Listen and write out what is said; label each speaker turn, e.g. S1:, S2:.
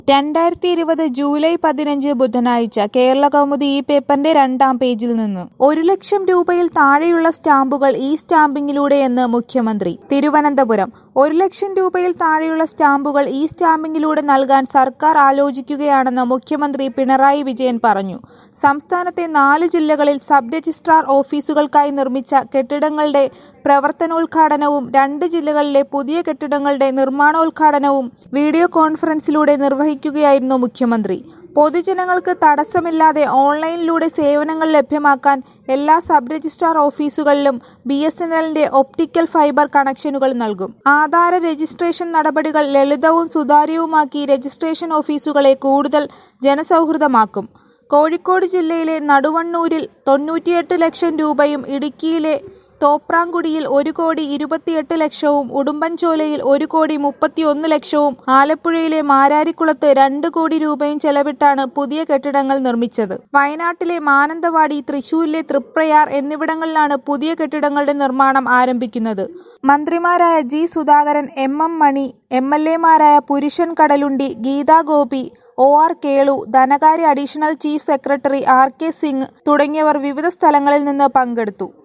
S1: രണ്ടായിരത്തി ഇരുപത് ജൂലൈ പതിനഞ്ച് ബുധനാഴ്ച കേരള കൗമുദി ഈ പേപ്പറിന്റെ രണ്ടാം പേജിൽ നിന്ന് ഒരു ലക്ഷം രൂപയിൽ താഴെയുള്ള സ്റ്റാമ്പുകൾ ഈ സ്റ്റാമ്പിങ്ങിലൂടെയെന്ന് മുഖ്യമന്ത്രി തിരുവനന്തപുരം ഒരു ലക്ഷം രൂപയിൽ താഴെയുള്ള സ്റ്റാമ്പുകൾ ഈ സ്റ്റാമ്പിങ്ങിലൂടെ നൽകാൻ സർക്കാർ ആലോചിക്കുകയാണെന്ന് മുഖ്യമന്ത്രി പിണറായി വിജയൻ പറഞ്ഞു സംസ്ഥാനത്തെ നാല് ജില്ലകളിൽ സബ് രജിസ്ട്രാർ ഓഫീസുകൾക്കായി നിർമ്മിച്ച കെട്ടിടങ്ങളുടെ പ്രവർത്തനോദ്ഘാടനവും രണ്ട് ജില്ലകളിലെ പുതിയ കെട്ടിടങ്ങളുടെ നിർമ്മാണോദ്ഘാടനവും വീഡിയോ കോൺഫറൻസിലൂടെ നിർവഹിക്കുകയായിരുന്നു മുഖ്യമന്ത്രി പൊതുജനങ്ങൾക്ക് തടസ്സമില്ലാതെ ഓൺലൈനിലൂടെ സേവനങ്ങൾ ലഭ്യമാക്കാൻ എല്ലാ സബ് രജിസ്ട്രാർ ഓഫീസുകളിലും ബി എസ് എൻ എല്ലിന്റെ ഒപ്റ്റിക്കൽ ഫൈബർ കണക്ഷനുകൾ നൽകും ആധാര രജിസ്ട്രേഷൻ നടപടികൾ ലളിതവും സുതാര്യവുമാക്കി രജിസ്ട്രേഷൻ ഓഫീസുകളെ കൂടുതൽ ജനസൗഹൃദമാക്കും കോഴിക്കോട് ജില്ലയിലെ നടുവണ്ണൂരിൽ തൊണ്ണൂറ്റിയെട്ട് ലക്ഷം രൂപയും ഇടുക്കിയിലെ തോപ്രാംകുടിയിൽ ഒരു കോടി ഇരുപത്തിയെട്ട് ലക്ഷവും ഉടുമ്പൻചോലയിൽ ഒരു കോടി മുപ്പത്തിയൊന്ന് ലക്ഷവും ആലപ്പുഴയിലെ മാരാരിക്കുളത്ത് രണ്ട് കോടി രൂപയും ചെലവിട്ടാണ് പുതിയ കെട്ടിടങ്ങൾ നിർമ്മിച്ചത് വയനാട്ടിലെ മാനന്തവാടി തൃശൂരിലെ തൃപ്രയാർ എന്നിവിടങ്ങളിലാണ് പുതിയ കെട്ടിടങ്ങളുടെ നിർമ്മാണം ആരംഭിക്കുന്നത് മന്ത്രിമാരായ G Sudhakaran M M Mani M L എമാരായ പുരുഷൻ കടലുണ്ടി ഗീതാ ഗോപി ഒ ആർ കേളു ധനകാര്യ additional chief secretary R K Singh തുടങ്ങിയവർ വിവിധ സ്ഥലങ്ങളിൽ നിന്ന് പങ്കെടുത്തു